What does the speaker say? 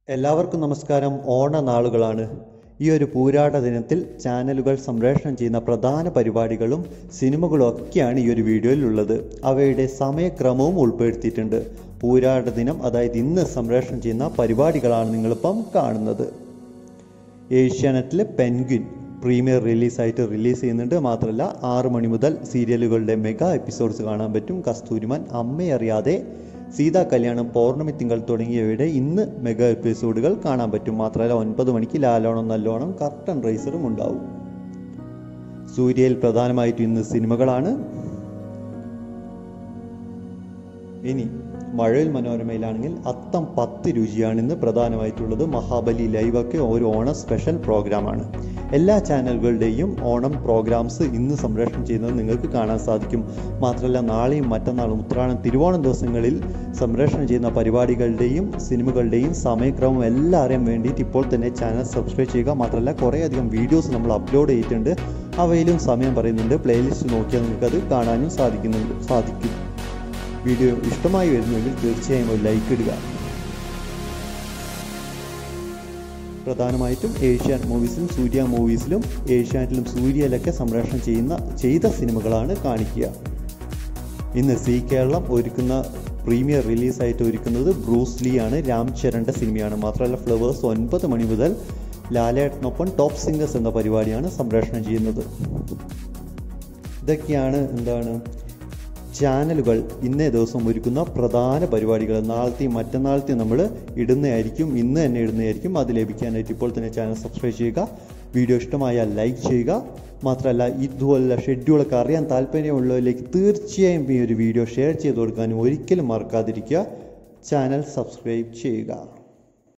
എല്ലാവർക്കും നമസ്കാരം ഓണനാളുകളാണ് ഈ ഒരു പൂരാട ദിനത്തിൽ ചാനലുകൾ സംപ്രേഷണം ചെയ്യുന്ന പ്രധാന പരിപാടികളും സിനിമകളും ഒക്കെയാണ് ഈ ഒരു വീഡിയോയിൽ ഉള്ളത് അവയുടെ സമയക്രമവും ഉൾപ്പെടുത്തിയിട്ടുണ്ട് പൂരാട ദിനം അതായത് ഇന്ന് സംപ്രേഷണം ചെയ്യുന്ന പരിപാടികളാണ് നിങ്ങളിപ്പം കാണുന്നത് ഏഷ്യാനെറ്റിലെ പെൻഗ്വിൻ പ്രീമിയർ റിലീസായിട്ട് റിലീസ് ചെയ്യുന്നുണ്ട് മാത്രമല്ല ആറ് മണി മുതൽ സീരിയലുകളുടെ മെഗാ എപ്പിസോഡ്സ് കാണാൻ പറ്റും കസ്തൂരിമാൻ അമ്മയറിയാതെ സീതാ കല്യാണം പൗർണമി തിങ്കൾ തുടങ്ങിയവയുടെ ഇന്ന് മെഗാ എപ്പിസോഡുകൾ കാണാൻ പറ്റും മാത്രമല്ല ഒൻപത് മണിക്ക് ലാലോണം നല്ലോണം കർട്ടൻ റൈസറും ഉണ്ടാവും സൂര്യയിൽ പ്രധാനമായിട്ടും ഇന്ന് സിനിമകളാണ് ഇനി മഴയിൽ മനോരമയിലാണെങ്കിൽ അത്തം പത്ത് രുചിയാണ് ഇന്ന് പ്രധാനമായിട്ടുള്ളത് മഹാബലി ലൈവൊക്കെ ഒരു ഓണം സ്പെഷ്യൽ പ്രോഗ്രാമാണ് എല്ലാ ചാനലുകളുടെയും ഓണം പ്രോഗ്രാംസ് ഇന്ന് സംപ്രേഷണം ചെയ്യുന്നത് നിങ്ങൾക്ക് കാണാൻ സാധിക്കും മാത്രമല്ല നാളെയും മറ്റന്നാളും ഉത്രാടം തിരുവോണം ദിവസങ്ങളിൽ സംപ്രേഷണം ചെയ്യുന്ന പരിപാടികളുടെയും സിനിമകളുടെയും സമയക്രമം എല്ലാം അറിയാൻ വേണ്ടിയിട്ട് ഇപ്പോൾ തന്നെ ചാനൽ സബ്സ്ക്രൈബ് ചെയ്യുക മാത്രമല്ല കുറേയധികം വീഡിയോസ് നമ്മൾ അപ്ലോഡ് ചെയ്തിട്ടുണ്ട് അവയിലും സമയം പറയുന്നുണ്ട് പ്ലേലിസ്റ്റ് നോക്കിയാൽ നിങ്ങൾക്കത് കാണാനും സാധിക്കുന്നുണ്ട് സാധിക്കും വീഡിയോ ഇഷ്ടമായി വരുന്നുവെങ്കിൽ തീർച്ചയായും ഒരു ലൈക്ക് ഇടുക പ്രധാനമായിട്ടും ഏഷ്യാൻ മൂവീസിലും സൂര്യ മൂവീസിലും ഏഷ്യാനെറ്റിലും സൂര്യയിലൊക്കെ സംപ്രേഷണം ചെയ്യുന്ന ചെയ്ത സിനിമകളാണ് കാണിക്കുക ഇന്ന് സി കേരളം ഒരുക്കുന്ന പ്രീമിയർ റിലീസായിട്ട് ഒരുക്കുന്നത് ബ്രൂസ് ലീ ആണ് രാം ചരണിൻ്റെ സിനിമയാണ് മാത്രമല്ല ഫ്ലവേഴ്സ് ഒൻപത് മണി മുതൽ ലാലേട്ടനൊപ്പം ടോപ്പ് സിംഗേഴ്സ് എന്ന പരിപാടിയാണ് സംപ്രേഷണം ചെയ്യുന്നത് ഇതൊക്കെയാണ് എന്താണ് ചാനലുകൾ ഇന്നേ ദിവസം ഒരുക്കുന്ന പ്രധാന പരിപാടികൾ നാളത്തെയും മറ്റന്നാളത്തെയും നമ്മൾ ഇടുന്നതായിരിക്കും ഇന്ന് തന്നെ ഇടുന്നതായിരിക്കും അത് ലഭിക്കാനായിട്ട് ഇപ്പോൾ തന്നെ ചാനൽ സബ്സ്ക്രൈബ് ചെയ്യുക വീഡിയോ ഇഷ്ടമായാൽ ലൈക്ക് ചെയ്യുക മാത്രമല്ല ഇതുപോലുള്ള ഷെഡ്യൂളൊക്കെ അറിയാൻ താല്പര്യമുള്ളവരിലേക്ക് തീർച്ചയായും ഈ ഒരു വീഡിയോ ഷെയർ ചെയ്ത് കൊടുക്കാനും ഒരിക്കലും മറക്കാതിരിക്കുക ചാനൽ സബ്സ്ക്രൈബ് ചെയ്യുക